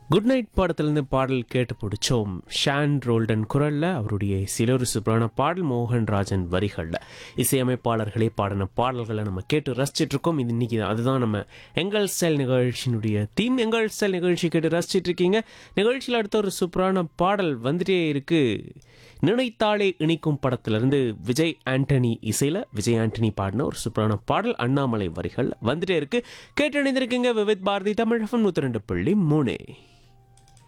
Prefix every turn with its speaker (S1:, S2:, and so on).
S1: good night படத்திலிருந்து பாடல் கேட்டு பிடிச்சோம் ஷான் ரோல்டன் குரல்ல அவருடைய சிலொரு சூப்பரான பாடல் மோகன் ராஜன் வரிகளில் இசையமைப்பாளர்களே பாடின பாடல்களை நம்ம கேட்டு ரசிச்சிட்டு இருக்கோம் இது இன்னைக்கு அதுதான் நம்ம எங்கள் ஸ்டைல் நிகழ்ச்சியினுடைய தீம் எங்கள் ஸ்டைல் நிகழ்ச்சி கேட்டு ரசிச்சிட்டு இருக்கீங்க நிகழ்ச்சியில் அடுத்த ஒரு சூப்பரான பாடல் வந்துட்டே இருக்கு நினைத்தாலே இணைக்கும் படத்திலிருந்து விஜய் ஆண்டனி இசையில் விஜய் ஆண்டனி பாடின ஒரு சூப்பரான பாடல் அண்ணாமலை வரிகள் வந்துட்டே இருக்கு கேட்டு இணைந்திருக்கீங்க விவித் பாரதி தமிழகம் நூற்றி ரெண்டு புள்ளி மூணு